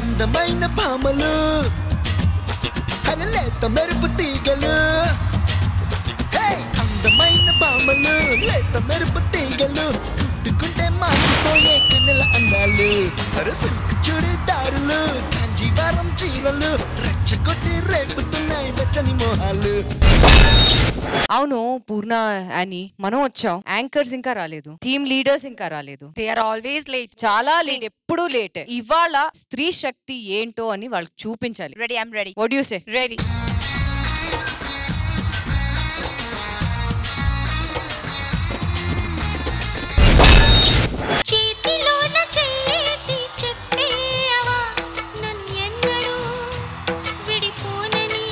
అందమైన భామలు అరలేత మెరుపు తీగలు హే! అందమైన భామలు లేత మెరుపు తీగలు ముట్టుకుంటే మాసిపోయే కన్నెల అందాలు అర సిల్క్ చుడిదారులు కాంజీవరం చీరలు రెచ్చగొట్టి రేపుతున్నాయి వెచ్చని మోహాలు అవును పూర్ణ అని మనం వచ్చాం యాంకర్స్ ఇంకా రాలేదు టీమ్ లీడర్స్ ఇంకా రాలేదు దే ఆర్ ఆల్వేస్ లేట్ చాలా లేట్ ఎప్పుడూ లేట్ ఇవాళ స్త్రీ శక్తి ఏంటో అని వాళ్ళకి చూపించాలి ready I'm ready what you say ready చేతిలోన చేసి చెప్పేయవా నన్ను ఎన్నడూ విడిపోనని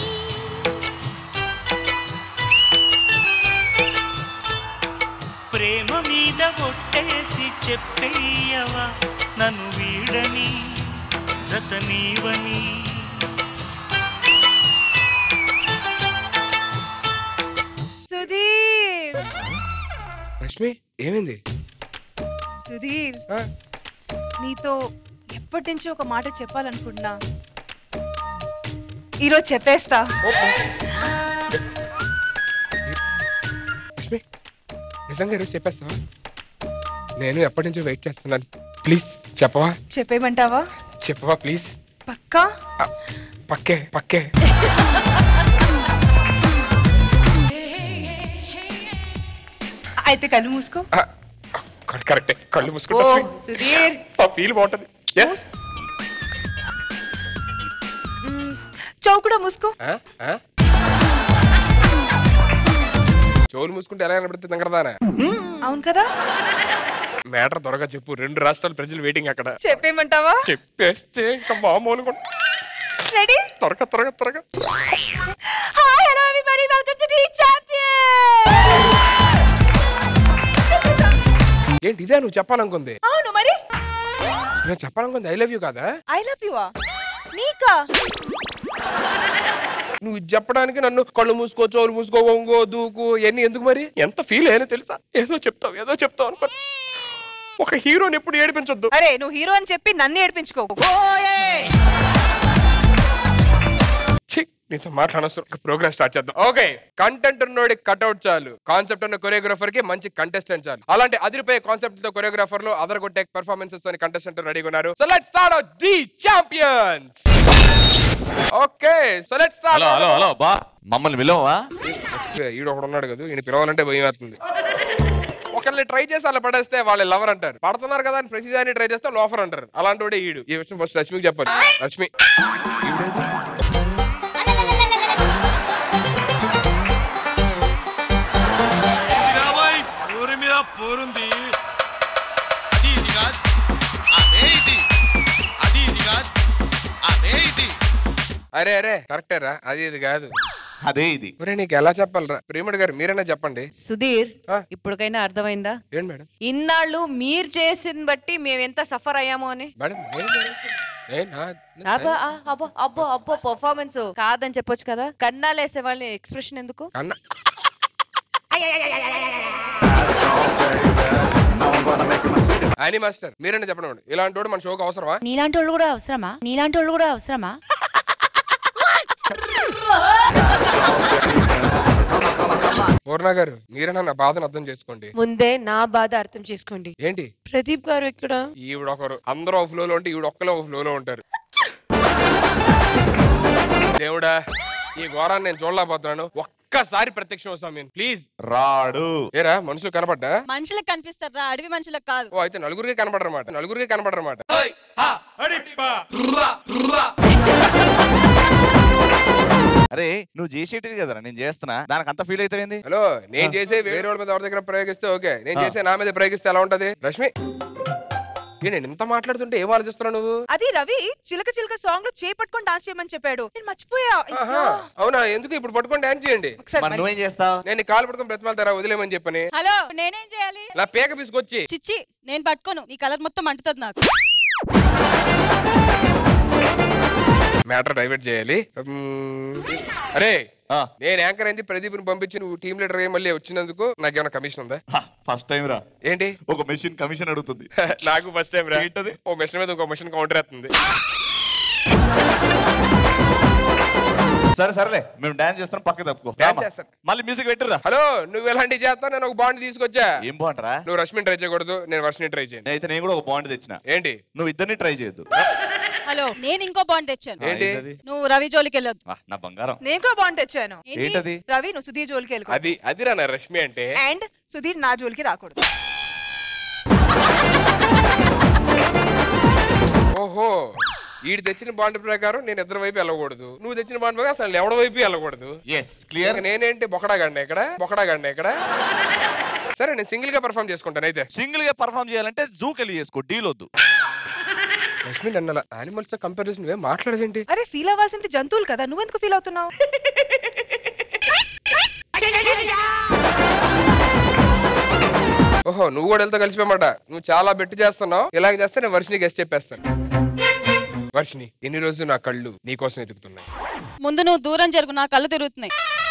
ప్రేమ మీద ఒట్టేసి చెప్పేయవా నన్ను వీడని జత నీవని సుధీర్ రష్మి ఏమైంది సుధీర్ ఆ? నీతో ఎప్పటి నుంచో ఒక మాట చెప్పాలనుకుంటున్నా ఈరోజు చెప్పేస్తా రష్మి నిజంగా ఈరోజు చెప్పేస్తావా నేను ఎప్పటి నుంచో వెయిట్ చేస్తున్నాను ప్లీజ్ చెప్పవా చెప్పేయమంటావా చెప్పవా ప్లీజ్ పక్కా పక్కే పక్కే అయితే కళ్ళు మూసుకో ఆ, కరెక్ట్- కరెక్టే కళ్ళు ఓ మూసుకుంటా సుధీర్ ఆ ఫీల్ బాగుంటది ఎస్ మ్మ్, చెవు కూడా మూసుకో చెవులు మూసుకుంటే ఎలా కనబడుతుంది దంగరదానా అవును కదా మేటర్ త్వరగా చెప్పు రెండు రాష్ట్రాల ప్రజలు వెయిటింగ్ అక్కడ చెప్పేయమంటావా చెప్పేస్తే ఇంకా మామూలుగా ఉంటుంది. రెడీ త్వరగా త్వరగా త్వరగా hi hello everybody welcome to the champion ఏంటి ఇదే నువ్వు చెప్పాలనుకుంది అవును మరి నేను చెప్పాలనుకుంది ఐ లవ్ యూ కాదా ఐ లవ్ యు నీకా నువ్వు ఇది చెప్పడానికి నన్ను కళ్ళు మూసుకో చెవులు మూసుకో ఒంగో దూకు ఎన్ని ఎందుకు మరి ఎంత ఫీల్ అయ్యానో తెలుసా ఏదో చెప్తావు ఏదో చెప్తావు అనుకో ఒక హీరోని ఎప్పుడు ఏడిపించొద్దు అరే నువ్వు హీరో అని చెప్పి నన్ను ఏడిపించుకో ఛీ, నీతో మాట్లాడనవసరం ప్రోగ్రామ్ స్టార్ట్ చేద్దాం ఓకే కంటెంట్ ఉన్నోడి కట్అవుట్ చాలు కాన్సెప్ట్ ఉన్న కొరియోగ్రాఫర్ కి మంచి కంటెస్టెంట్ చాలు అలాంటి అదిరిపోయే కాన్సెప్ట్ తో కొరియోగ్రాఫర్ లో అదర్ కొట్టే పర్ఫార్మెన్సెస్ తోని కంటెస్టెంట్ రెడీగా ఉన్నారు so let's start the champions okay so let's start hello hello hello బా మమ్మల్ని విలువవా ఈడు ఒకడు ఉన్నాడు కదా ఈయన పిలవాలంటే భయం వేస్తుంది ఒకరిని ట్రై చేసి అలా పడేస్తే వాళ్ళు లవర్ అంటారు పడుతున్నారు కదా అని ప్రతిదాన్ని ట్రై చేస్తే లోఫర్ అంటారు అలాంటి వాడే ఈడు ఈ విషయం ఫస్ట్ రష్మికి చెప్పాలి రష్మి ఊరి మీద పోరుంది అది ఇది కాదు అదే ఇది అది ఇది కాదు అదే ఇది అరే అరే కరెక్టే రా అది ఇది కాదు అదే ఇది ఒరే నీకు ఎలా చెప్పాలరా ప్రేమడు గారు మీరైనా చెప్పండి సుధీర్ ఆ. ఇప్పటికైనా అర్థమైందా ఏంటి మేడం ఇన్నాళ్ళు మీరు చేసిన బట్టి మేము ఎంత సఫర్ అయ్యామో అని మేడం నేను చేయాల్సింది. నేను నా- అబ్బా, ఆ, అబ్బో అబ్బో అబ్బో పర్ఫార్మెన్స్ కాదని చెప్పొచ్చు కదా కన్నాలు వేసే వాళ్ళ ఎక్స్ప్రెషన్ ఎందుకు అన్న అని మాస్టర్ మీరైనా చెప్పండి మేడం ఇలాంటి వాడు మన షోకి అవసరమా నీలాంటి వాళ్ళు కూడా అవసరమా నీలాంటి వాళ్ళు కూడా అవసరమా పూర్ణ గారు మీరైనా నా బాధను అర్థం చేసుకోండి ముందే నా బాధ అర్థం చేసుకోండి ఏంటి ప్రదీప్ గారు ఇక్కడ ఈవిడ ఒకరు అందరూ ఒక ఫ్లోలో ఉంటే ఈవిడ ఒక్కలో ఒక ఫ్లోలో ఉంటారు దేవుడా ఈ ఘోరాన్ని నేను చూడలేకపోతున్నాను ఒక్కసారి ప్రత్యక్షం వస్తాం నేను ప్లీజ్ రాడు ఏరా మనుషులు కనపడ్డా మనుషులకు కనిపిస్తారా అడవి మనుషులకు కాదు ఓ అయితే నలుగురికి కనపడరమాట నలుగురికి కనపడరమాట అరే నువ్వు చేసేటిది కదరా నేను చేస్తున్నా దానికి అంత ఫీల్ అవుతావేంది హలో నేను చేసే వేరే వాళ్ళ మీద ఎవరి దగ్గర ప్రయోగిస్తే ఓకే నేను ఆ. చేసే నా మీద ప్రయోగిస్తే ఎలా ఉంటది రష్మి ఏ, నేను ఇంత మాట్లాడుతుంటే ఏం ఆలోచిస్తున్నావు నువ్వు అది రవి చిలక చిలక సాంగ్ లో చేపట్టుకొని డాన్స్ చేయమని చెప్పాడు నేను మర్చిపోయా ఆహా, అవునా ఎందుకు ఇప్పుడు పట్టుకొని డాన్స్ చేయండి ఒకసారి మరి నువ్వేం చేస్తావు నేను నీ కాలు పట్టుకొని బ్రతిమాలతారా వదిలేమని చెప్పని హలో నేనేం చేయాలి నా పేక తీసుకొచ్చి చిచ్చి నేను పట్టుకోను నీ కలర్ మొత్తం అంటుతుంది నాకు మ్యాటర్ డైవర్ట్ చేయాలి మ్మ్. అరే ఆ, నేను యాంకర్ అయింది ప్రదీప్ని పంపించి నువ్వు టీమ్ లీడర్ అయ్యి మళ్ళీ వచ్చినందుకు నాకు ఏమైనా కమిషన్ ఉందా హ, ఫస్ట్ టైం రా ఏంటి ఒక మెషిన్ కమిషన్ అడుగుతుంది నాకు ఫస్ట్ టైం రా ఏంటది? ఓ మిషన్ మీద ఇంకో మిషన్ కౌంటర్ వేస్తుంది సరే సరేలే మేము డాన్స్ చేస్తాం పక్క తప్పుకో Dance రామా. చేస్తాను. మళ్ళీ మ్యూజిక్ పెట్టిర్రా హలో నువ్వు ఎలాంటివి చేస్తావు నేను ఒక బాండ్ తీసుకొచ్చా ఏం బాగుంటారా నువ్వు రష్మిని ట్రై చేయకూడదు నేను వర్షిని ట్రై చేయను అయితే నేను కూడా ఒక బాండ్ తెచ్చిన ఏంటి నువ్వు ఇద్దరిని ట్రై చేయొద్దు హలో నేను ఇంకో బాండ్ తెచ్చాను ఆ, ఏంటి? ఏంటది? నువ్వు రవి జోలికి వెళ్ళొద్దు ఆ, నా బంగారం నేను కూడా బాగుంటే తెచ్చాను ఏంటది రవి నువ్వు సుధీర్ జోలికి వెళ్ళిపో అది అది రా నా రష్మి అంటే అండ్ సుధీర్ నా జోలికి రాకూడదు ఓహో వీడు తెచ్చిన బాండ్ ప్రకారం నేను ఇద్దరు వైపు వెళ్ళకూడదు నువ్వు తెచ్చిన బాండ్ ప్రకారం అసలు ఎవడ వైపు వెళ్ళకూడదు ఎస్ క్లియర్ ఇంకా నేనేంటి బొకడా గండి ఇక్కడ బొకడా గండి ఇక్కడ సరే నేను సింగిల్ గా పర్ఫామ్ చేసుకుంటాను అయితే సింగిల్ గా పర్ఫామ్ చేయాలంటే జూకి వెళ్ళి చేసుకో డీల్ వద్దు రష్మి నన్న యానిమల్స్ తో కంపేర్ చేసి నువ్వేం మాట్లాడదేంటి అరే ఫీల్ అవ్వాల్సింది జంతువులు కదా నువ్వెందుకు ఫీల్ అవుతున్నావు ఓహో నువ్వు కూడా వెళ్తా కలిసిపోయమాట నువ్వు చాలా బెట్టు చేస్తున్నావు ఇలాగ చేస్తే నేను వర్షిని గెస్ట్ చెప్పేస్తాను వర్షిని ఎన్ని రోజులు నా కళ్ళు నీకోసం ఎదుగుతున్నాయి ముందు నువ్వు దూరం జరుగు నా కళ్ళు తిరుగుతున్నాయి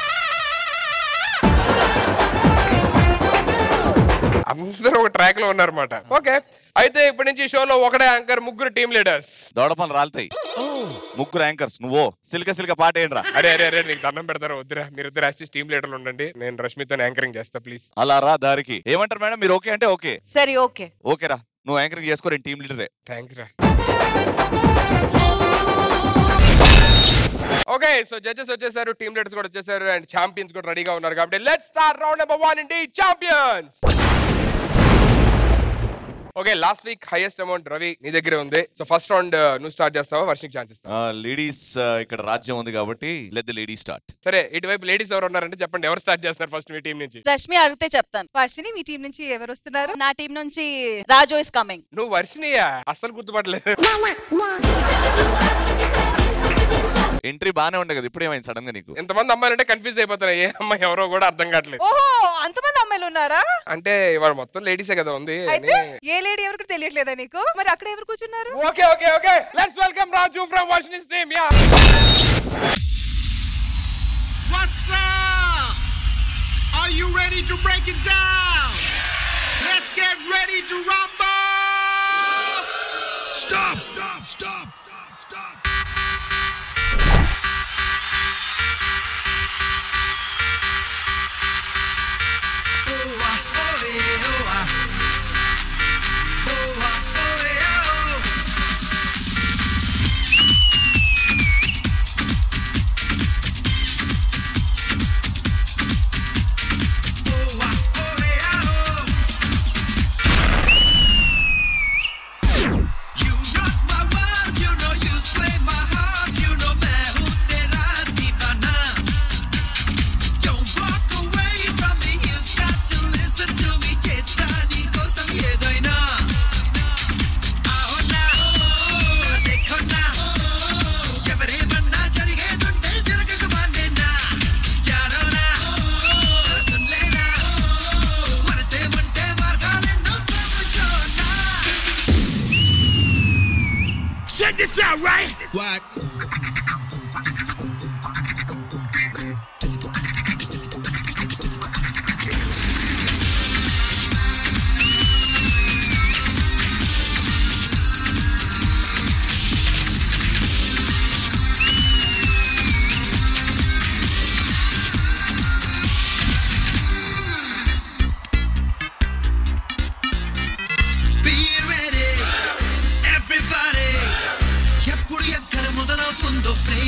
అందరూ ఒక ట్రాక్ లో ఉన్నారన్నమాట ఓకే అయితే ఇప్పటి నుంచి షోలో ఒకటే యాంకర్ ముగ్గురు టీమ్ లీడర్స్ దౌడ పనులు రాలుతాయి ముగ్గురు యాంకర్స్ నువ్వు సిల్క సిల్క పాట ఏంట్రా అరే అరే అరే నీకు దండం పెడతారా వద్దురా మీరు ఇద్దరు యాక్చువల్ టీమ్ లీడర్లు ఉండండి నేను రష్మితో యాంకరింగ్ చేస్తా ప్లీజ్ అలా రా దారికి ఏమంటారు మేడం మీరు ఓకే అంటే ఓకే సరే ఓకే ఓకేరా నువ్వు యాంకరింగ్ చేసుకో నేను టీం లీడరే థ్యాంక్స్ రా ఓకే సో జడ్జెస్ వచ్చేసారు టీమ్ లీడర్స్ కూడా వచ్చేసారు అండ్ ఛాంపియన్స్ కూడా రెడీగా ఉన్నారు కాబట్టి let's start round number one ఇండి champions okay last week highest amount Ravi నీ దగ్గరే ఉంది సో ఫస్ట్ రౌండ్ నువ్వు స్టార్ట్ చేస్తావా వర్షిక్ ఛాన్స్ ఇస్తావా లేడీస్ ఇక్కడ రాజ్యం ఉంది కాబట్టి లెట్ ద లేడీ స్టార్ట్ సరే ఇటువైపు లేడీస్ ఎవరు ఉన్నారంటే చెప్పండి ఎవరు స్టార్ట్ చేస్తారు ఫస్ట్ మీ టీం నుంచి రష్మి అడిగితే చెప్తాను వర్షిని మీ టీం నుంచి ఎవరు వస్తున్నారు నా టీం నుంచి రాజు ఇస్ కమింగ్ నువ్వు వర్షినియా అస్సలు గుర్తుపట్టలేదు ఎంట్రీ బానే ఉండే కదా ఇప్పుడు ఏమైంది సడన్ గా నీకు ఎంతమంది అమ్మాయిలు అంటే కన్ఫ్యూజ్ అయిపోతున్నాయి ఏ అమ్మాయి ఎవరో కూడా అర్థం కావట్లేదు ఓహో అంతమంది అమ్మాయిలు ఉన్నారా అంటే ఇవాళ మొత్తం లేడీసే కదా ఉంది అయితే అని- ఏ లేడీ ఎవరికి తెలియట్లేదా నీకు మరి అక్కడ ఎవరు కూర్చున్నారు okay okay okay let's welcome Raju from Washington team yeah What's up? Are you ready to break it down? Let's get ready to rumble! Stop, stop, stop, stop, stop. Oh, ah, oh, eh, oh, ah. Oh, ah, oh, eh, oh. Oh, ah, oh, eh, oh. You rock my world, you know you sway my heart, you know मैं हूँ तेरा दीवाना. Don't walk away from me, you've got to listen to me. చేస్తాని కోసం ఏదైనా. ఆహో నా, జర देखो నా. ఎవరేమన్నా జరిగేదుంటే జరగక మానేనా. జానో నా, జర సున్ లేనా. మనసే ఉంటే మార్గాలెన్నో సమझोना. Check this out, right? What? Be ready, everybody. ఎప్పుడు ఎక్కడ మొదలవుతుందో ప్రేమ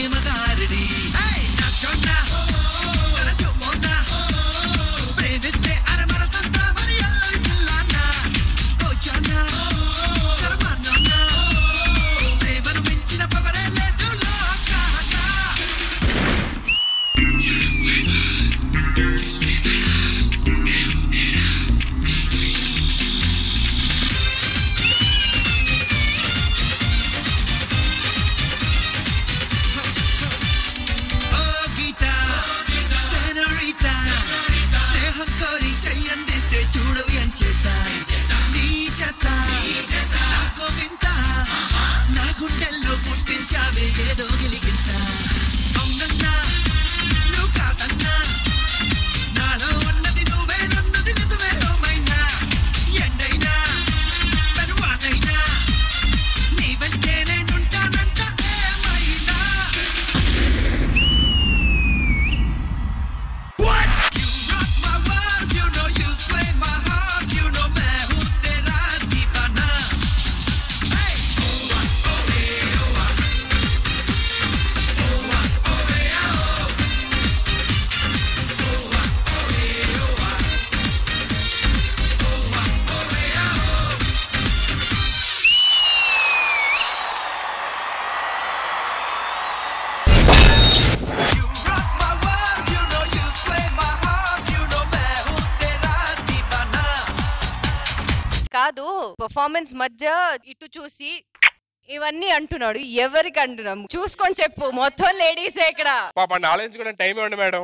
కాదు పర్ఫార్మెన్స్ మధ్య ఇటు చూసి ఇవన్నీ అంటున్నాడు ఎవరికి అంటున్నాం చూసుకొని చెప్పు మొత్తం లేడీసే ఇక్కడ పాప ఆలోచించుకోవడానికి టైం ఇవ్వండి మేడం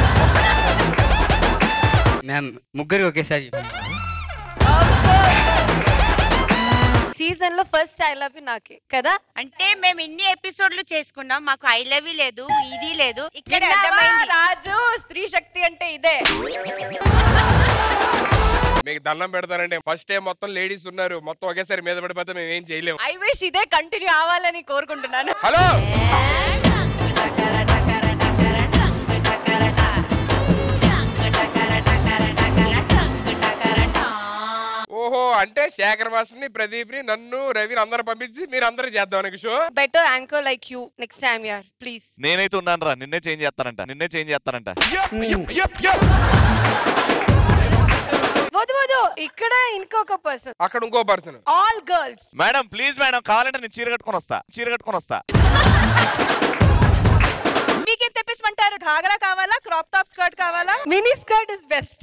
మ్యామ్ ముగ్గురు ఒకేసారి సీజన్ లో ఫస్ట్ ఐ లవ్ యూ నాకే కదా అంటే మేము ఇన్ని ఎపిసోడ్లు చేసుకున్నాం మాకు ఐ లవ్ లేదు ఇది లేదు ఇక్కడ విన్నావా, అర్థమైంది రాజు స్త్రీ శక్తి అంటే ఇదే మీకు దండం పెడతానండి ఫస్ట్ టైం మొత్తం లేడీస్ ఉన్నారు మొత్తం ఒకేసారి మీద పడిపోతే మేము ఏం చేయలేము ఐ విష్ ఇదే కంటిన్యూ అవ్వాలని కోరుకుంటున్నాను హలో ఓహో అంటే శేఖర్ మాస్టర్ని ప్రదీప్ ని నన్ను రవిని అందరూ పంపించి మీరు అందరూ చేద్దాం నీకు show better anchor like you next time యార్ ప్లీజ్ నేనైతే ఉన్నాను రా నిన్నే చేంజ్ చేస్తానంట నిన్నే చేంజ్ చేస్తానంట వద్దు వద్దు ఇక్కడ ఇంకొక పర్సన్ అక్కడ ఇంకో person all girls madam please madam కావాలంటే నేను చీర కట్టుకొని వస్తా చీర కట్టుకొని వస్తా మీకేం తెప్పించమంటారు ఘాగరా కావాలా క్రాప్ టాప్ స్కర్ట్ కావాలా mini skirt is best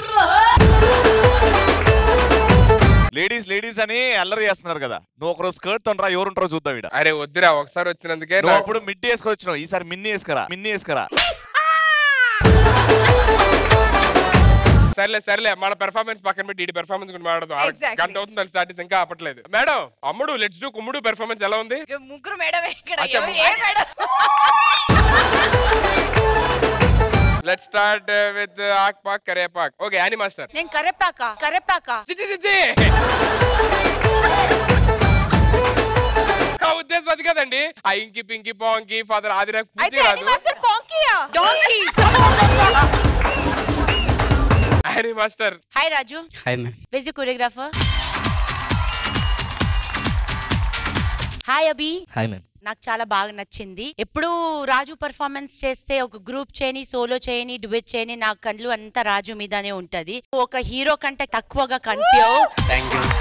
ladies ladies అని అల్లరి చేస్తున్నారు కదా నువ్వు ఒకరోజు స్కర్ట్ తొండరా ఎవరుంటారో చూద్దాం ఇడ అరే వద్దురా ఒకసారి వచ్చినందుకే నువ్వు నాకు- అప్పుడు మిడ్డీ వేసుకొని వచ్చినావు ఈసారి మిన్ని వేసుకరా మిన్ని వేసుకరా సర్లే సర్లే మన పెర్ఫార్మెన్స్ పక్కన పెట్టి ఇటు పెర్ఫార్మెన్స్ గురించి మాట్లాడదాం అర Exactly. గంట అవుతుంది స్టార్ట్ ఇంకా ఆపట్లేదు మేడం అమ్ముడు లెట్స్ డూ కుమ్ముడు పెర్ఫార్మెన్స్ ఎలా ఉంది ముగ్గురు మేడం ఇక్కడ అచ్చా, ఏ- ముగ్గురు. ఏ మేడం లెట్ స్టార్ట్ విత్ ఆక్ పాక్ కరేపాక్ ఓకే యానీ మాస్టర్ నేను కరెపాక కరెపాక చిచి చిచి నా ఉద్దేశం అది కదండి ఆ ఇంకి పింకి పాంకి ఫాదర్ ఆది నాకు పూర్తి అయితే కాదు యానీ మాస్టర్ పాంకియా donkey Annie master hi Raju hi ma'am వెజ్ choreographer hi Abhi hi ma'am నాకు చాలా బాగా నచ్చింది ఎప్పుడు రాజు పర్ఫార్మెన్స్ చేస్తే ఒక గ్రూప్ చేయని సోలో చేయని డువెట్ చేయని నా కళ్ళు అంతా రాజు మీదనే ఉంటది ఒక హీరో కంటే తక్కువగా కనిపించవు థ్యాంక్ యూ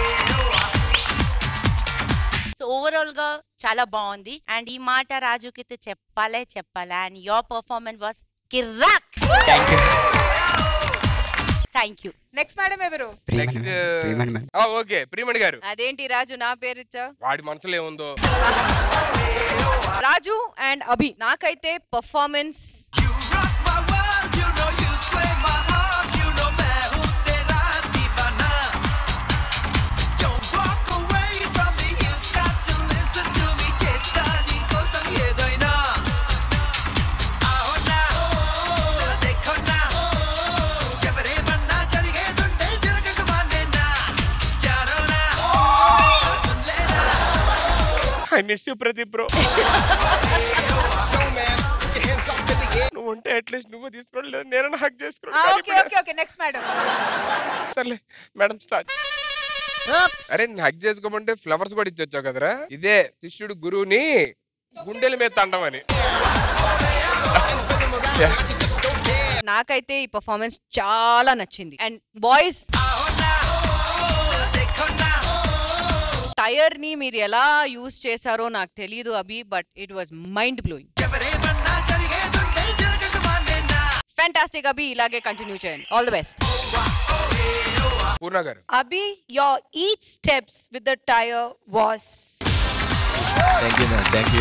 సో ఓవరాల్ గా చాలా బాగుంది అండ్ ఈ మాట రాజుకి అయితే చెప్పాలే చెప్పాలా అండ్ యువర్ పర్ఫార్మెన్స్ వాస్ కిరాక్ thank you thank you next madam ఎవరు Priyamani next ma'am Priyamani ma'am okay Priyamani గారు అదేంటి రాజు నా పేరు ఇచ్చావు వాడి మనసులో ఏముందో రాజు అండ్ అభి నాకైతే performance You rock my world, you know you sway my heart, you know मैं हूँ तेरा दीवाना. Don't walk away from me, you've got to listen to me. చేస్తా నీకోసం ఏదైనా. ఆహో నా, జర देखो నా. ఎవరేమన్నా జరిగేదుంటే జరగక మానేనా. జానో నా, జర సున్ లేనా. I miss you Pradeep bro నువ్వు ఉంటే అట్లీస్ట్ నువ్వు తీసుకోలేదు నేను హక్ ఓకే చేసుకోలేదు ఓకే ఓకే నెక్స్ట్ మేడం సర్లే మేడం స్టార్ట్ అరే నేను హక్ చేసుకోమంటే ఫ్లవర్స్ కూడా ఇచ్చొచ్చావు కదరా ఇదే శిష్యుడు గురువుని గుండెల మీద తండమని నాకైతే ఈ పర్ఫార్మెన్స్ చాలా నచ్చింది అండ్ బాయ్స్ టైర్ ని మీరు ఎలా యూస్ చేశారో నాకు తెలియదు Abhi but it was mind blowing ఎవరేమన్నా జరిగేదుంటే జరగక మానేనా. ఫ్యాంటాస్టిక్ అభి ఇలాగే కంటిన్యూ చేయండి ఆల్ ది బెస్ట్ పూర్ణ గారు Abhi your each steps with the tyre was thank you ma'am thank you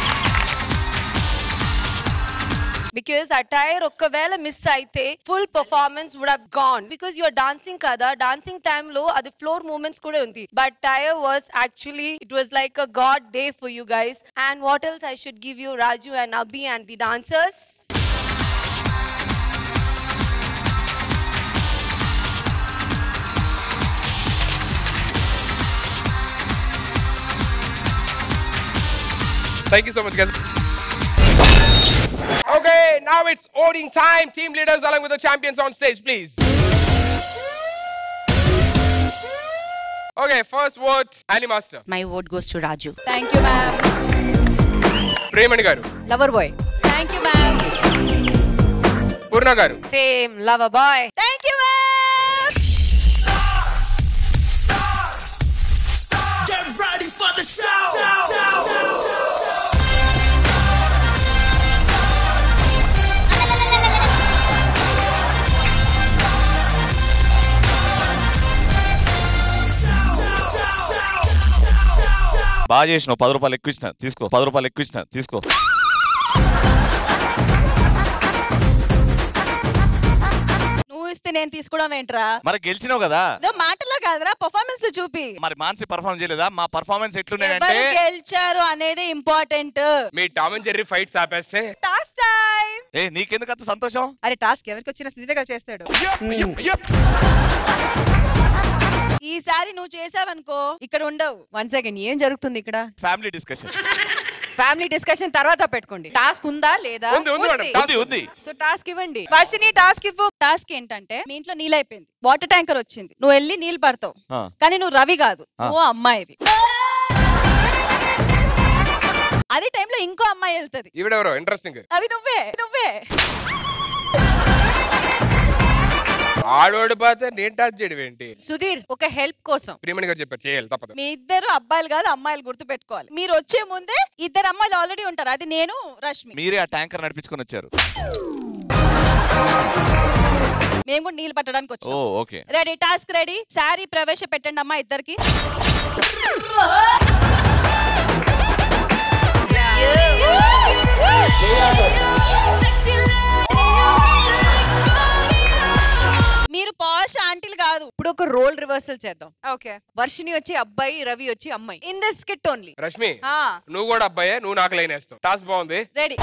because ఆ టైర్ ఒక్కవేళ మిస్ అయితే full performance would have gone because your dancing కదా డాన్సింగ్ టైమ్ లో అది ఫ్లోర్ మూమెంట్స్ కూడా ఉంది but tyre was actually it was like a good day for you guys and what else I should give you Raju and Abhi and the dancers Thank you so much, guys. Okay, now it's voting time. Team leaders along with the champions on stage, please. Okay, first vote, Annie Master. My vote goes to Raju thank you ma'am Priyamani గారు lover boy thank you ma'am Poorna గారు same lover boy thank you Get ready for the show. బాగా చేసినావు పది రూపాయలు ఎక్కువ ఇచ్చిన తీసుకో పది రూపాయలు ఎక్కువ ఇచ్చిన తీసుకో నువ్వు ఇస్తే నేను తీసుకోవడం ఏంట్రా మరి గెలిచినావు కదా ఇదో మాటలో కాదురా పర్ఫార్మెన్స్ లో చూపి మరి మాన్సి పర్ఫార్మ్ చేయలేదా మా పర్ఫార్మెన్స్ ఎట్లున్నాయంటే ఎవరు గెలిచారు అనేది ఇంపార్టెంట్ మీ టామ్ అండ్ జెర్రీ ఫైట్స్ ఆపేస్తే టాస్క్ టైం ఏ నీకెందుకు అంత సంతోషం అరే టాస్క్ ఎవరికి వచ్చినా సునీతగా చేస్తాడు ఈసారి నువ్వు చేసావనుకో ఇక్కడ ఉండవు వన్ సెకండ్ ఏం జరుగుతుంది ఇక్కడ ఫ్యామిలీ డిస్కషన్ ఫ్యామిలీ డిస్కషన్ తర్వాత పెట్టుకోండి టాస్క్ ఉందా లేదా ఉంది, ఉంది మేడం, ఉంది ఉంది సో టాస్క్ ఇవ్వండి వర్షిని టాస్క్ ఇవ్వు టాస్క్ ఏంటంటే మీ ఇంట్లో నీళ్ళు అయిపోయింది వాటర్ ట్యాంకర్ వచ్చింది నువ్వు వెళ్ళి నీళ్ళు పడతావు ఆ. కానీ నువ్వు రవి కాదు ఆ. నువ్వు అమ్మాయివి అదే టైంలో ఇంకో అమ్మాయి వెళ్తది ఈవిడెవరో ఇంట్రెస్టింగ్ అది నువ్వే నువ్వే ఆడోడి పోతే నేను టాచ్ చేయడం ఏంటి సుధీర్ ఒక హెల్ప్ కోసం ప్రియమణి గారు చెప్పారు చేయాలి తప్పదు మీ ఇద్దరు అబ్బాయిలు కాదు అమ్మాయిలు గుర్తు పెట్టుకోవాలి మీరు వచ్చే ముందే ఇద్దరు అమ్మాయిలు ఆల్రెడీ ఉంటారు అది నేను రష్మి మీరే ఆ ట్యాంకర్ నడిపించుకొని వచ్చారు మేము కూడా నీళ్ళు పట్టడానికి ఓ వచ్చాం okay ready task ready sari ప్రవేశపెట్టండి అమ్మా ఇద్దరికి మీరు పాష్ ఆంటీలు కాదు ఇప్పుడు ఒక రోల్ రివర్సల్ చేద్దాం ఓకే వర్షిని వచ్చి అబ్బాయి రవి వచ్చి అమ్మాయి in the skit only Rashmi నువ్వు కూడా అబ్బాయే నువ్వు నాకు లైన్ వేస్తావు టాస్క్ బాగుంది రెడీ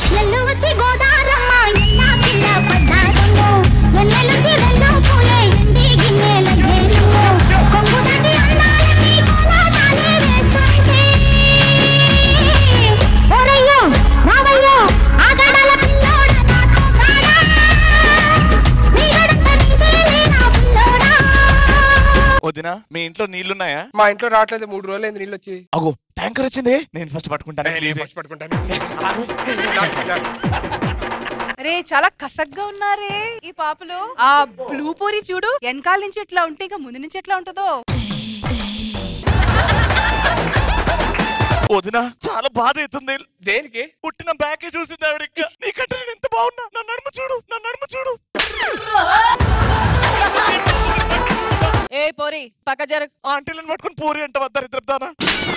వదినా మీ ఇంట్లో నీళ్లున్నాయా మా ఇంట్లో రావట్లేదు మూడు రోజులు అయింది నీళ్ళు వచ్చి అగో ట్యాంకర్ వచ్చింది నేను ఫస్ట్ పట్టుకుంటాను ప్లీజ్ ఫస్ట్ పట్టుకుంటాను అరే చాలా కసగ్గా ఉన్నారే ఈ పాపలు ఆ బ్లూ పూరి చూడు వెనకాల నుంచి ఎట్లా ఉంటే ఇంకా ముందు నుంచి ఎట్లా ఉంటుందో వదినా చాలా బాధ అవుతుంది దేనికి పుట్టిన బ్యాకే చూసింది ఆవిడ ఇంకా నీకంటే నేను ఎంత బాగున్నా నా నడుము చూడు నా నడుము చూడు ఏ పోరి పక్క జరగ ఆంటీలను పట్టుకొని పోరి అంట వద్దరు ఇద్దరు దానా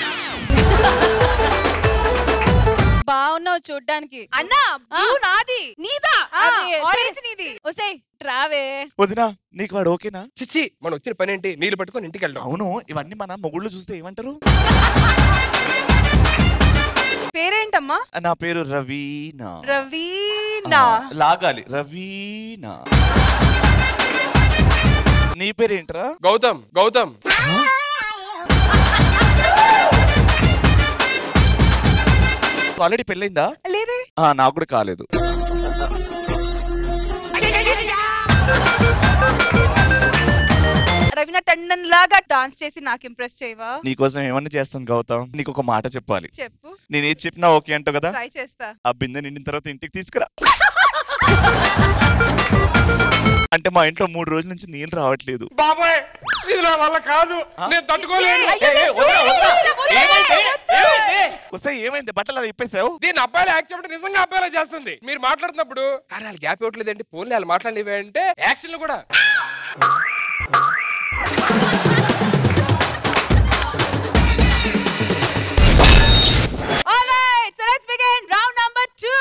బాగున్నావు చూడ్డానికి అన్నా బ్లూ నాది నీదా ఆ, అది ఆరెంజ్ నీది ఒసేయ్ ట్రావే వదినా నీకు వాడు ఓకేనా చిచ్చి మనం వచ్చిన పని ఏంటి నీళ్ళు పట్టుకొని ఇంటికి వెళ్దాం అవును ఇవన్నీ మన మొగుళ్ళు చూస్తే ఏమంటారు పేరేంటమ్మా నా పేరు రవీనా రవీనా ఆ, లాగాలి రవీనా నీ పేరేంట్రా గౌతమ్ గౌతమ్ ఆల్రెడీ పెళ్ళైందా లేదే ఆ, నాకు కూడా కాలేదు రవీనా టండన్ లాగా డాన్స్ చేసి నాకు ఇంప్రెస్ చేయవా నీకోసం ఏమన్నా చేస్తాను గౌతమ్ నీకు ఒక మాట చెప్పాలి చెప్పు నేను ఏది చెప్పినా ఓకే అంటావు కదా ట్రై చేస్తా ఆ బిందె నిండిన తర్వాత ఇంటికి తీసుకురా అంటే మా ఇంట్లో మూడు రోజుల నుంచి నీళ్ళు రావట్లేదు బాబాయ్ ఇది నా వల్ల కాదు నేను తట్టుకోలేను అయ్యో, నేను వస్తే ఏమైంది బట్టలు అలా ఇప్పేసావు దీన్ని అబ్బాయిలు యాక్సెప్ట్ నిజంగా అబ్బాయిలా చేస్తుంది మీరు మాట్లాడుతున్నప్పుడు కానీ వాళ్ళు గ్యాప్ ఇవ్వట్లేదండి ఫోన్లే వాళ్ళు మాట్లాడినవి అంటే యాక్షన్లు కూడా Alright, so let's begin round number two.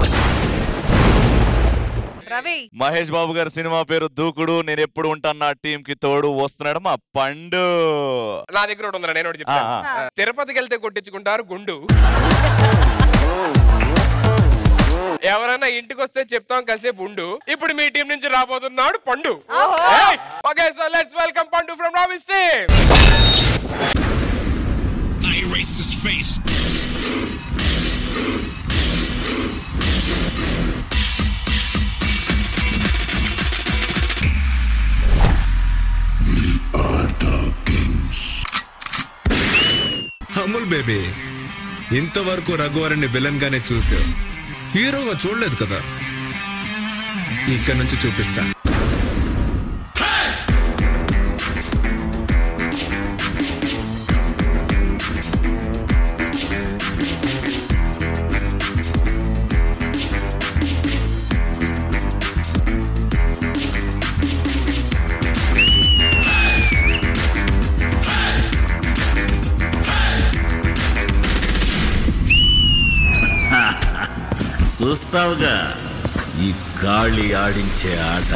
Ravi Mahesh బాబు గారి సినిమా పేరు దూకుడు నేను ఎప్పుడు ఉంటాను నా టీం కి తోడు వస్తున్నాడు మా పండు నా దగ్గర ఒకటి ఉందిరా, నేను ఒకటి చెప్తాను ఆ, ఆ, తిరుపతికి వెళ్తే కొట్టించుకుంటారు గుండు ఎవరైనా ఇంటికి వస్తే చెప్తాం కాసేపు ఉండు ఇప్పుడు మీ టీం నుంచి రాబోతున్నాడు Pandu okay so let's welcome Pandu from Ravi's team I erase his face. Amul baby ఇంతవరకు రఘువరన్ని విలన్ గానే చూసావు హీరోగా చూడలేదు కదా ఇక్కడ నుంచి చూపిస్తా చూస్తావుగా ఈ గాళి ఆడించే ఆట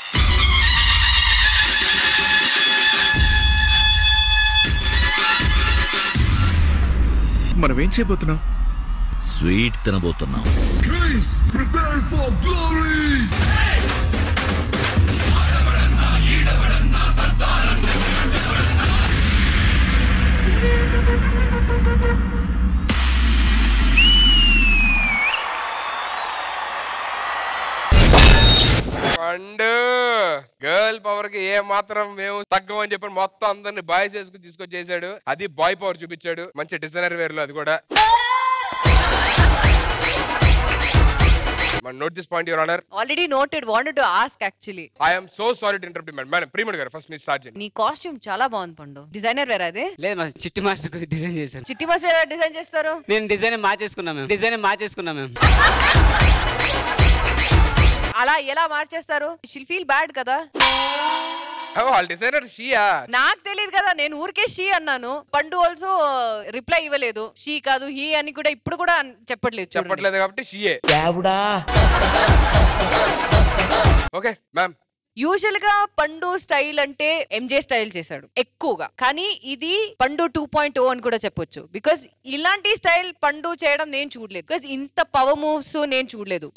మనం ఏం చేయబోతున్నాం స్వీట్ తినబోతున్నాం Kings, prepare for glory! Pandu girl power కి ఏ మాత్రం మేము తగ్గమని చెప్పి మొత్తం అందరిని బాయ్ చేసుకుని తీసుకొచ్చేసాడు అది బాయ్ పవర్ చూపించాడు మంచి డిజైనర్ వేర్ లో అది కూడా note this point your honour already noted wanted to ask actually I'm so sorry to interrupt madam madam ప్రీమిడ్ గారు ఫస్ట్ మీరు స్టార్ట్ చేయండి నీ కాస్ట్యూమ్ చాలా బాగుంది పండు డిజైనర్ వేరే అదే లేదు మా చిట్టి మాస్టర్ కొద్దిగా డిజైన్ చేశాను చిట్టి మాస్టర్ ఎలా డిజైన్ చేస్తారు నేను డిజైన్ మార్చేసుకున్నా మేము డిజైన్ మార్చేసుకున్నా మేము అలా ఎలా మార్చేస్తారు షిల్ ఫీల్ బ్యాడ్ కదా వాళ్ళ డిజైనర్ షియా నాకు తెలియదు కదా నేను ఊరికే షీ అన్నాను పండు ఆల్సో రిప్లై ఇవ్వలేదు షీ కాదు హీ అని కూడా ఇప్పుడు కూడా అన్- చెప్పట్లేదు చూడండి. చెప్పట్లేదు కాబట్టి షియే ఓకే మ్యామ్ యూజువల్ గా పండు స్టైల్ అంటే ఎంజే స్టైల్ చేశాడు ఎక్కువగా కానీ ఇది పండు టూ పాయింట్ ఓ అని కూడా చెప్పొచ్చు బికాస్ ఇలాంటి స్టైల్ పండు చేయడం నేను చూడలేదు బికాస్ ఇంత పవర్ మూవ్స్ నేను చూడలేదు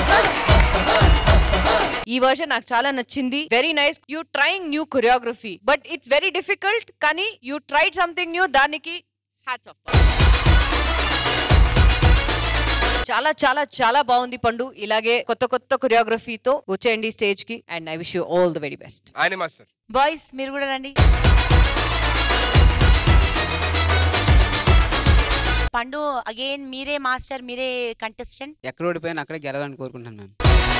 ఈ వర్షన్ నాకు చాలా నచ్చింది very nice you trying new choreography but it's very difficult కానీ యూ ట్రైడ్ సంథింగ్ న్యూ దానికి హ్యాట్స్ ఆఫ్ చాలా చాలా చాలా బాగుంది పండు ఇలాగే కొత్త కొత్త కొరియోగ్రఫీతో వచ్చేయండి స్టేజ్ కి and I wish you all the very best ఆయన మాస్టర్ బాయ్స్ మీరు కూడా రండి పండు అగైన్ మీరే మాస్టర్ మీరే కంటెస్టెంట్ ఎక్కడ ఓడిపోయినా అక్కడే గెలవాలని కోరుకుంటాను మ్యామ్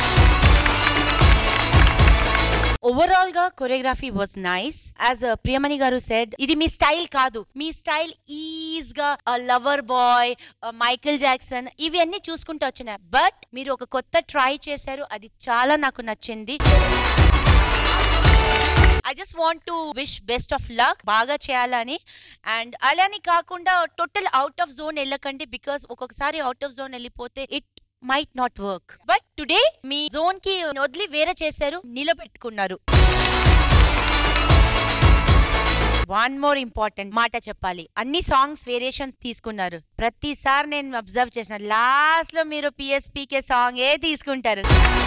ఓవరాల్ గా choreography was nice as Priyamani గారు సెడ్ ఇది మీ స్టైల్ కాదు మీ స్టైల్ ఈజ్ గా లవర్ బాయ్ మైకిల్ జాక్సన్ ఇవి అన్ని చూసుకుంటూ వచ్చినాయి బట్ మీరు ఒక కొత్త ట్రై చేశారు అది చాలా నాకు నచ్చింది I just want to wish best of luck బాగా చేయాలని అండ్ అలాని కాకుండా టోటల్ అవుట్ ఆఫ్ జోన్ వెళ్ళకండి బికాస్ ఒక్కొక్కసారి అవుట్ ఆఫ్ జోన్ వెళ్ళిపోతే it might not work but today మీ జోన్ కి వదిలి వేరే చేశారు నిలబెట్టుకున్నారు వన్ మోర్ ఇంపార్టెంట్ మాట చెప్పాలి అన్ని సాంగ్స్ వేరియేషన్ తీసుకున్నారు ప్రతిసారి నేను అబ్జర్వ్ చేసిన లాస్ట్ లో మీరు పిఎస్పీకే సాంగ్ ఏ తీసుకుంటారు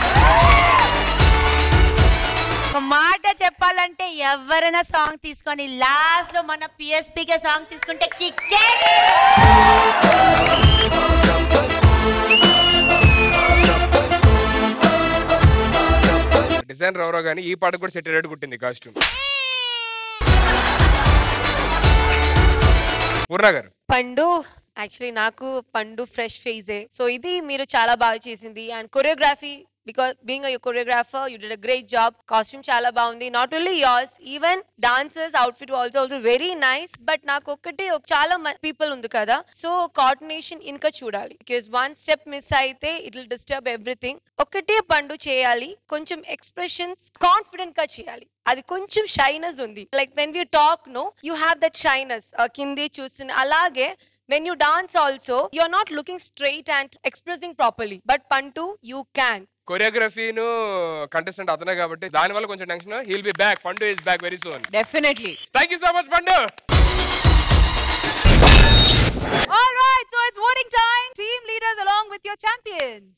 ఒక మాట చెప్పాలంటే ఎవరైనా సాంగ్ తీసుకొని లాస్ట్ లో మన పిఎస్పీకే సాంగ్ తీసుకుంటే కిక్కే డిజైనర్ ఎవరో కానీ ఈ పాట కూడా సెట్ రేట్ కుట్టింది కాస్ట్యూమ్ పూర్ణ గారు పండు యాక్చువల్లీ నాకు పండు ఫ్రెష్ ఫేజే సో ఇది మీరు చాలా బాగా చేసింది and choreography because being a choreographer you did a great job costume చాలా బాగుంది not only yours even dancers outfit also also very nice but నాకు ఒక్కటి ఒక చాలా పీపుల్ ఉంది కదా సో కోఆర్డినేషన్ ఇంకా చూడాలి బికాస్ వన్ స్టెప్ మిస్ అయితే ఇట్ విల్ డిస్టర్బ్ ఎవ్రీథింగ్ ఒకటే పండు చేయాలి కొంచెం ఎక్స్ప్రెషన్స్ కాన్ఫిడెంట్ గా చేయాలి అది కొంచెం షైనెస్ ఉంది like when you talk know you have that shyness కింది చూసిన అలాగే when you dance also you are not looking straight and expressing properly but Pandu you can కొరియోగ్రఫీను కంటెస్టెంట్ అతనే కాబట్టి దాని వల్ల కొంచెం tension he'll be back Pandu is back very soon definitely thank you so much Pandu All right, so it's voting time. Team leaders along with your champions.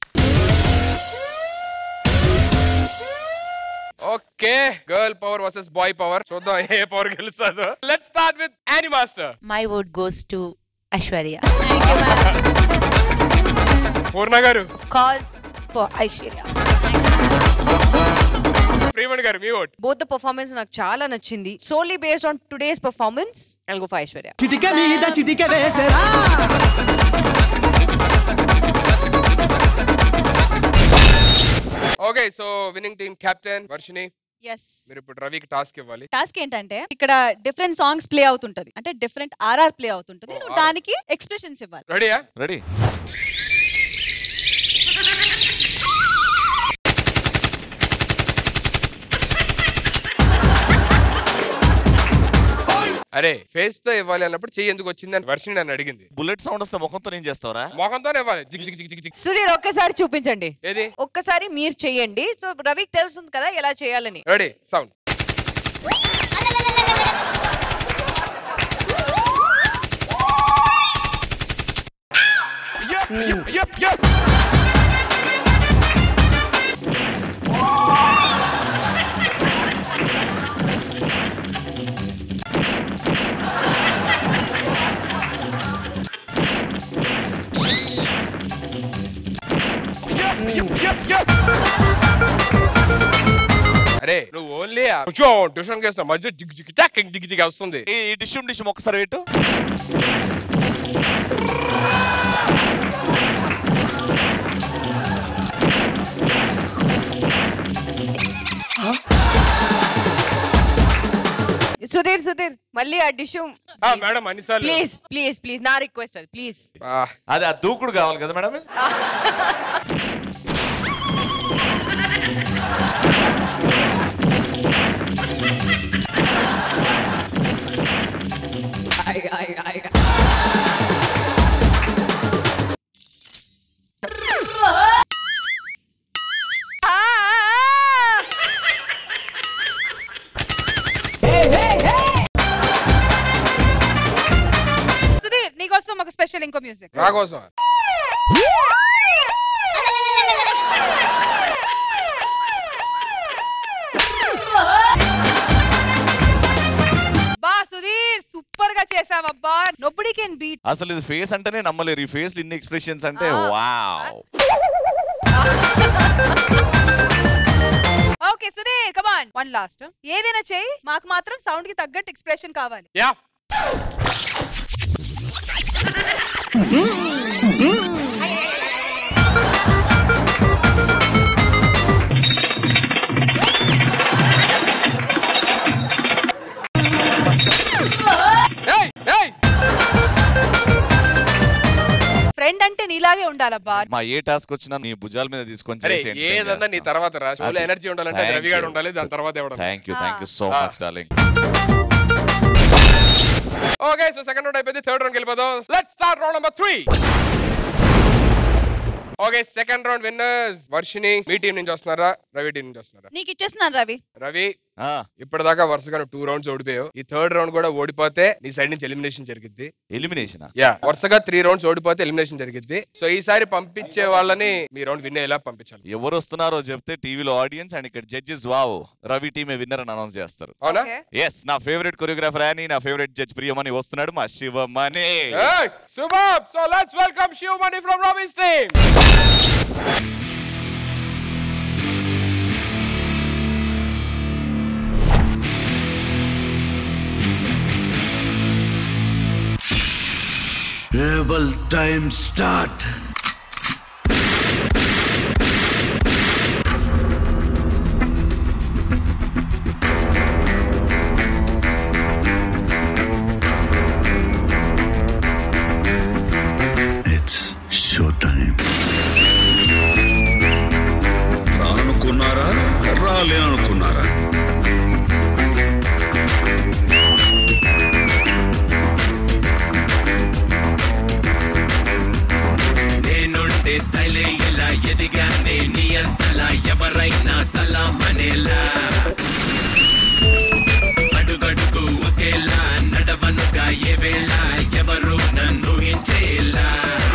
Okay girl power versus boy power చూద్దాం ఏ power గెలుస్తుందో let start with Aani master my vote goes to Aishwarya Poorna garu cause for Aishwarya Priyamani garu మీ vote both the performance నాకు చాలా నచ్చింది solely based on today's performance I'll go for Aishwarya చిటిక మీద చిటిక వేసరా okay so winning team captain Varshini yes మీరు ఇప్పుడు రవికి టాస్క్ ఇవ్వాలి టాస్క్ ఏంటంటే ఇక్కడ డిఫరెంట్ సాంగ్స్ ప్లే అవుతుంటది అంటే డిఫరెంట్ ఆర్ఆర్ ప్లే అవుతుంటది నువ్వు RR. దానికి ఎక్స్ప్రెషన్స్ ఇవ్వాలి రెడీయా రెడీ అరే ఫేస్ తో ఇవ్వాలి అన్నప్పుడు చెయ్యి ఎందుకు వచ్చింది అని వర్షిని నన్ను అడిగింది బుల్లెట్ సౌండ్ వస్తే ముఖంతో నేను చేస్తావరా మొఖంతోనే ఇవ్వాలి జిగ్ జిగ్ జిగ్ జిగ్ జిగ్ సుధీర్ ఒక్కసారి చూపించండి ఏది ఒక్కసారి మీరు చెయ్యండి సో రవికి తెలుస్తుంది కదా ఎలా చేయాలని రెడీ సౌండ్ అరే నువ్వు ఓన్లీ ట్యూషన్ చేస్తావు మధ్య జిగ్ జిగ్ చాక్ జిగ్ జిగ్ వస్తుంది ఈ డిష్ డిష్ ఒక్కసారి పెట్టు సుధీర్ సుధీర్ మళ్ళీ ఆ డిష్ ఆ, మేడం అన్నిసార్లు ప్లీజ్ ప్లీజ్ ప్లీజ్ నా రిక్వెస్ట్ అది ప్లీజ్ అది ఆ దూకుడు కావాలి కదా మేడం సుధీర్ నీకోసం ఒక స్పెషల్ ఇంకో మ్యూజిక్ నా కోసం బా సుధీర్ సూపర్ గా చేసావబ్బా నొబ్బడి కెన్ బీట్ అసలు ఇది ఫేస్ అంటేనే నమ్మలేరు ఈ ఫేస్ ఇన్ని ఎక్స్ప్రెషన్స్ అంటే ఆ. Wow okay Sudheer come on one last ఏదైనా చేయి మాకు మాత్రం సౌండ్ కి తగ్గట్టు ఎక్స్ప్రెషన్ కావాలి యా ఫ్రెండ్ అంటే నీలాగే ఉండాలబ్బా మా ఏ టాస్క్ వచ్చినా నీ భుజాల మీద తీసుకొని అరే చేసి ఏదన్నా నీ తర్వాత రా షోలో ఎనర్జీ ఉండాలంటే అది రవిగాడు ఉండాలి దాని తర్వాత ఎవడం thank you thank you so ఆ. Much darling okay so second round అయిపోయింది థర్డ్ రౌండ్ వెళ్ళిపోదాం let's start round number three okay second round winners Varshini మీ టీం నుంచి వస్తున్నారా రవి టీం నుంచి వస్తున్నారా నీకు ఇచ్చేస్తున్నాను రవి రవి ఇప్పటిదాకా వరుసగా టూ రౌండ్స్ ఓడిపోయావు ఈ థర్డ్ రౌండ్ కూడా ఓడిపోతే నీ సైడ్ నుంచి ఎలిమినేషన్ జరిగిద్ది ఎలిమినేషన్ యా వరుసగా త్రీ రౌండ్స్ ఓడిపోతే ఎలిమినేషన్ జరిగిద్ది సో ఈసారి పంపించే వాళ్ళని మీ రౌండ్ విన్ అయ్యేలా పంపించాలి ఎవరు వస్తున్నారో చెప్తే టీవీలో ఆడియన్స్ అండ్ ఇక్కడ జడ్జెస్ వావ్ రవి టీమే విన్నర్ అని అనౌన్స్ చేస్తారు అవునా ఎస్ నా ఫేవరెట్ కొరియోగ్రాఫర్ అని నా ఫేవరెట్ జడ్జ్ ప్రియమని వస్తున్నాడు మా Sivamani super so let's welcome Shivmani from Ravi's team Rebel time start. It's show time. రానుకున్నారా రాలేననుకున్నారా నేనుంటే స్టైలే ఎలా ఎదిగానే నీ అంతలా ఎవరైనా సలామనేలా అడుగడుగు ఒకేలా నడవనుగా ఏ వేళ ఎవరు నన్ను హించేలా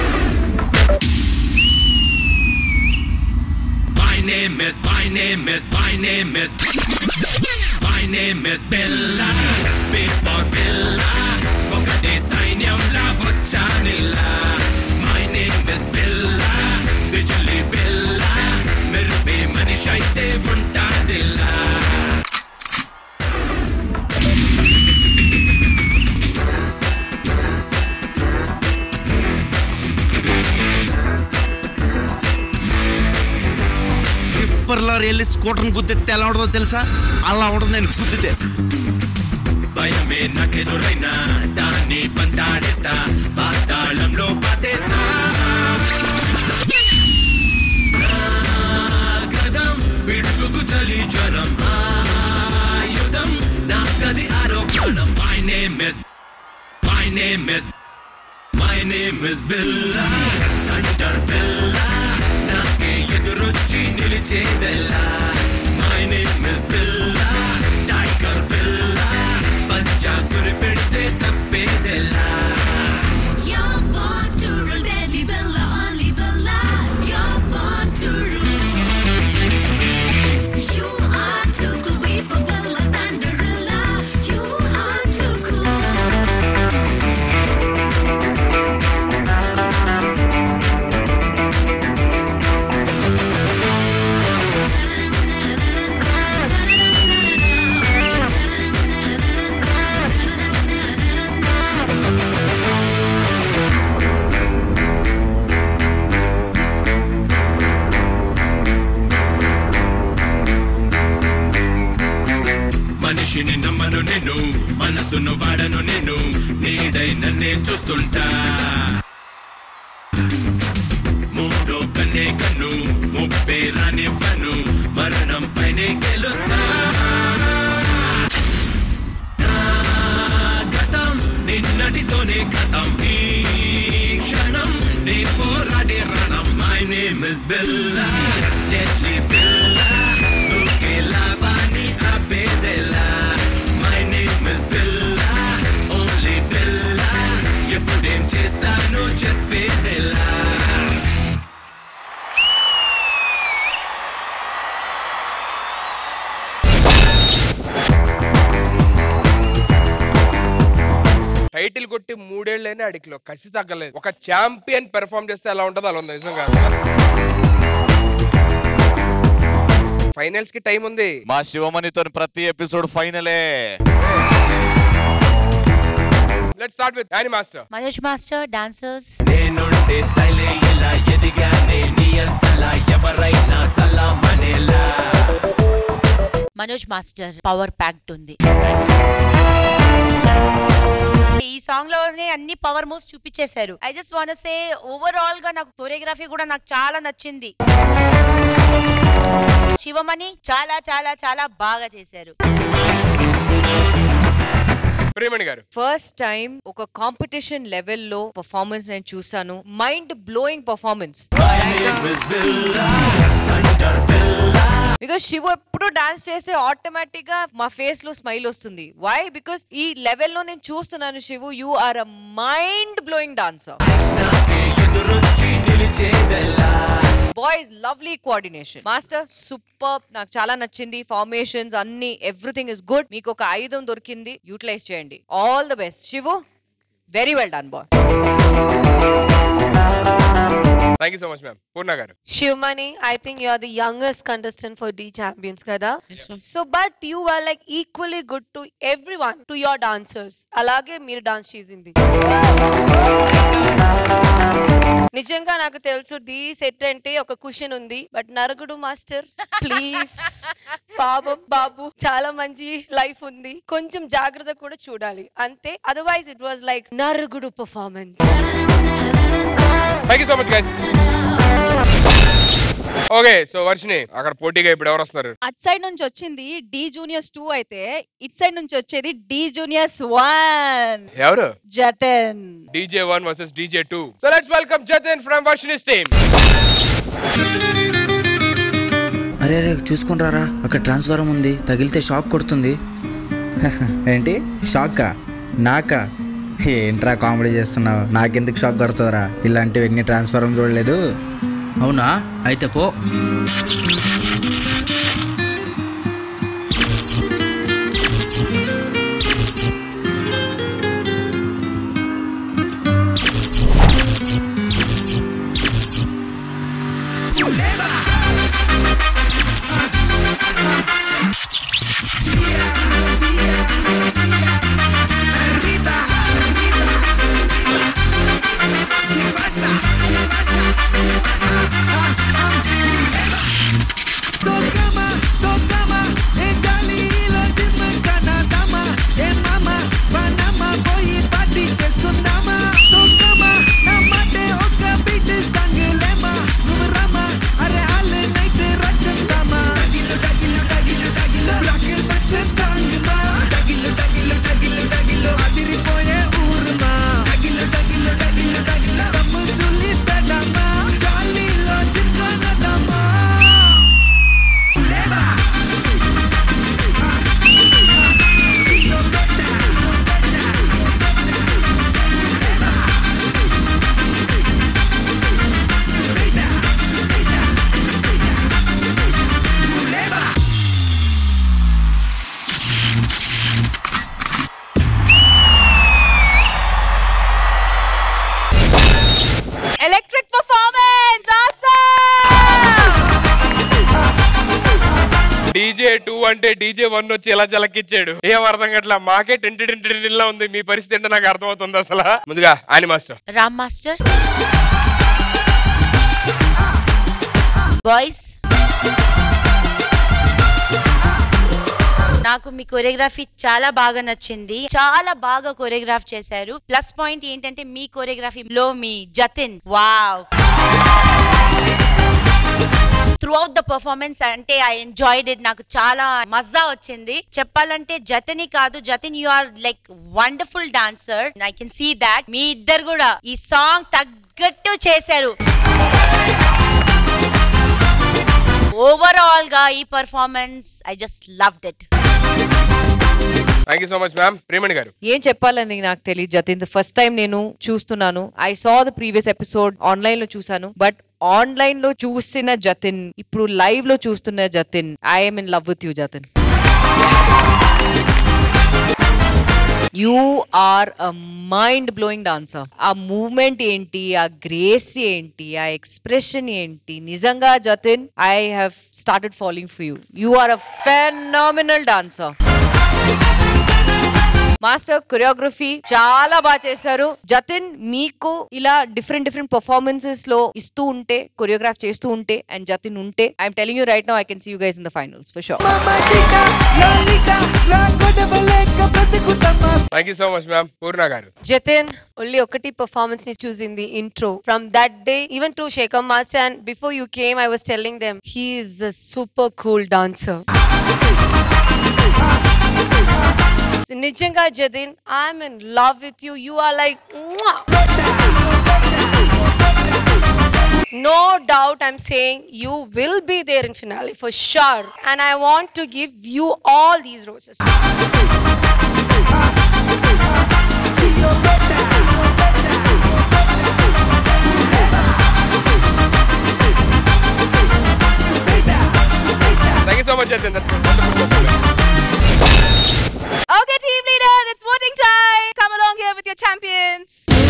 My name is, my name is, my name is My name is Bella B for Bella ఒకటే సైన్యంలా వచ్చానిలా My name is Bella బిజలి Bella మెరుపే మనిషి అయితే ఉంటాదిలా టిప్పర్ లారీ వెళ్ళి స్కూటర్ని గుద్దితే ఎలా ఉంటుందో తెలుసా అలా ఉంటుంది నేను గుద్దితే భయమే నాకెదురైనా దాన్ని పంతాడేస్తా పాతాళంలో పాతేస్తా గదం పిడుగుకు చలి జ్వరం ఆయుధం నా గది ఆరోపణం my name is miss Billa thunder Billa నాకే ఎదురొచ్చి నిలిచేదెల్లా my name miss Billa tiger Billa పంజా గురి పెడితే తప్పేదెల్లా You're born to rule, deadly Bella, only Bella. You're born to rule. You are too cool, we for Bella, Thunderella. You are too cool. మనిషిని నమ్మను నేను మనసును వాడను నేను నీడై నన్నే చూస్తుంటా మూడో కన్నే కన్ను ముప్పే రానివ్వను మరణం పైనే గెలుస్తా నా గతం నిన్నటితోనే గతం ఈ క్షణం నే పోరాడే రణం my name is Billa deadly Billa దూకే లావాని ఆపేదెల్లా my name is Billa only Billa ఎప్పుడేం చేస్తానో చెప్పేదెల్లా టైటిల్ కొట్టి మూడేళ్ళైనా అడిగిలో కసి తగ్గలేదు ఒక ఛాంపియన్ పెర్ఫామ్ చేస్తే ఎలా ఉంటుందో అలా ఉంది నిజంగా ఫైనల్స్ కి టైం ఉంది మా శివమణితో ప్రతి ఎపిసోడ్ ఫైనలే let's start with Aani master Manoj master dancers నేనుంటే స్టైలే ఎలా ఎదిగానే నీ అంతలా ఎవరైనా సలామనేలా మనోజ్ మాస్టర్ పవర్ ప్యాక్డ్ ఉంది ఈ సాంగ్ లోనే అన్ని పవర్ మూవ్స్ చూపించేశారు I just want say overall గా నాకు కొరియోగ్రఫీ కూడా నాకు చాలా నచ్చింది శివమణి చాలా చాలా చాలా బాగా చేశారు ప్రేమణి గారు ఫస్ట్ టైం ఒక కాంపిటీషన్ లెవెల్లో పర్ఫార్మెన్స్ నేను చూసాను mind blowing performance because Shiva ఎప్పుడు డాన్స్ చేస్తే ఆటోమేటిక్ గా మా ఫేస్ లో స్మైల్ వస్తుంది వై బికాస్ ఈ లెవెల్లో నేను చూస్తున్నాను Shivu you are a mind blowing dancer boys lovely coordination master super నాకు చాలా నచ్చింది ఫార్మేషన్స్ అన్ని ఎవ్రీథింగ్ ఇస్ గుడ్ మీకు ఒక ఆయుధం దొరికింది యూటిలైజ్ చేయండి all the best Shivu very well done boy thank you so much ma'am Poorna garu Shivmani, I think you are the youngest contestant for D Champions, Kada. So, but you were like equally good to everyone, to your dancers. అలాగే మీరు dance చేసింది నిజంగా నాకు తెలుసు D set అంటే ఒక question ఉంది but నరగుడు మాస్టర్ ప్లీజ్ బాబు బాబు చాలా మంచి లైఫ్ ఉంది కొంచెం జాగ్రత్త కూడా చూడాలి అంతే అదర్వైజ్ ఇట్ వాజ్ లైక్ నరుగుడు performance thank you so much guys okay so Varshini అక్కడ పోటీగా ఇప్పుడు ఎవరు వస్తున్నారు అట్ సైడ్ నుంచి వచ్చింది డి జూనియర్స్ టూ అయితే ఇట్ సైడ్ నుంచి వచ్చేది డి జూనియర్స్ వన్ ఎవరు Jatan DJ one versus DJ two so let's welcome Jatan from Varshini's team అరే అరే చూసుకొని రారా అక్కడ ట్రాన్స్ఫారం ఉంది తగిలితే షాక్ కొడుతుంది ఏంటి షాకా నాకా ఏంట్రా కామెడీ చేస్తున్నావు నాకెందుకు షాక్ కొడుతుందిరా ఇలాంటివన్నీ ట్రాన్స్ఫారం చూడలేదు అవునా అయితే పో So అంటే డీజే వన్ వచ్చి ఇలా చలకిచ్చాడు ఏం అర్థం కట్లా మాకే టెంటి టెంటి లా ఉంది మీ పరిస్థితి ఏంటో నాకు అర్థమవుతుంది అసలు ముందుగా ఆని మాస్టర్ రామ్ మాస్టర్ బాయ్స్ నాకు మీ కొరియోగ్రఫీ చాలా బాగా నచ్చింది చాలా బాగా కొరియోగ్రాఫ్ చేశారు ప్లస్ పాయింట్ ఏంటంటే మీ కొరియోగ్రఫీలో మీ Jatin wow throughout the performance అంటే ఐ ఎంజాయిడ్ ఇట్ నాకు చాలా మజా వచ్చింది చెప్పాలంటే జతిని కాదు Jatin you are like wonderful dancer I can see that మీ ఇద్దరు కూడా ఈ సాంగ్ తగ్గట్టు చేశారు ఓవరాల్ గా ఈ performance I just loved it thank you so much ma'am Priyamani garu ఏం చెప్పాలని నాకు తెలియదు జతిన్ ఫస్ట్ టైం నేను చూస్తున్నాను I saw the previous episode online లో చూసాను బట్ ఆన్లైన్ లో చూసిన జతిన్ ఇప్పుడు లైవ్ లో చూస్తున్న Jatin I'm in love with you Jatin you are a mind blowing dancer ఆ మూవ్మెంట్ ఏంటి ఆ గ్రేస్ ఏంటి ఆ ఎక్స్ప్రెషన్ ఏంటి నిజంగా Jatin I have started following for you you are a phenomenal dancer master choreography చాలా బాగా చేశారు జతిన్ మీకు ఇలా డిఫరెంట్ డిఫరెంట్ పర్ఫార్మెన్సెస్ లో ఇస్తూ ఉంటే కొరియోగ్రాఫ్ చేస్తూ ఉంటే అండ్ జతిన్ ఉంటే I'm telling you right now I can see you guys in the finals for sure thank you so much ma'am Poorna garu Jatin only ఒకటి performance ని చూసింది intro from that day even to Shekhar Master and before you came I was telling them he is a super cool dancer నిజంగా Jatin I'm in love with you you are like No doubt I'm saying you will be there in finale for sure. And I want to give you all these roses. Thank you so much Jatin Okay, team leaders, it's voting time. Come along here with your champions.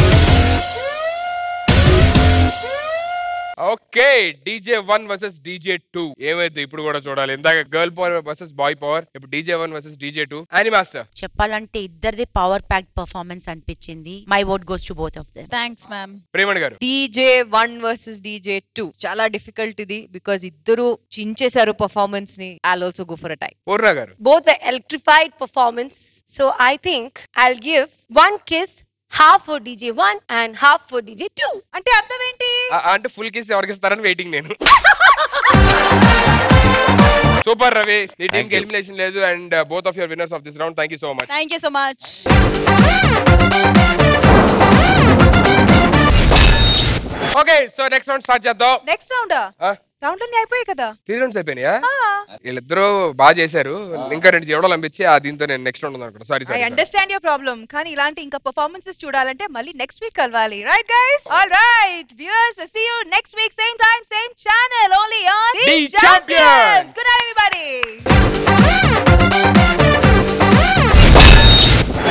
Okay DJ one versus DJ two ఏమైతే ఇప్పుడు కూడా చూడాలి ఇందాక girl power versus boy power ఇప్పుడు DJ one versus DJ two అని master చెప్పాలంటే ఇద్దరిది power packed performance అనిపించింది my vote goes to both of them thanks ma'am Priyamani garu DJ one versus DJ two చాలా డిఫికల్ట్ ఇది బికాస్ ఇద్దరు చించేశారు పర్ఫార్మెన్స్ ని I'll also go for a time Poorna garu Both were electrified performance. So I think I'll give one kiss, half for DJ1 and half for DJ2. అంటే అర్థం ఏంటి ఆ- అంటే ఫుల్ కిస్ ఎవరికి ఇస్తారని వెయిటింగ్ నేను సూపర్ రవి నీ టీమ్ కి ఎలిమినేషన్ లేదు and both of your winners of this round thank you so much thank you so much okay so next round start చేద్దాం నెక్స్ట్ రౌండ్ ఆ? రౌండ్ అన్ని అయిపోయాయి కదా త్రీ రౌండ్స్ అయిపోయినాయా వీళ్ళిద్దరూ బాగా చేశారు ఇంకా రెండు చేయడం అనిపించి ఆ దీంతో నేను నెక్స్ట్ రౌండ్ అనుకుంటా sorry I sorry understand your problem కానీ ఇలాంటి ఇంకా పర్ఫార్మెన్సెస్ చూడాలంటే మళ్ళీ నెక్స్ట్ వీక్ కలవాలి right guys all right viewers see you next week same time same channel only on The Champion.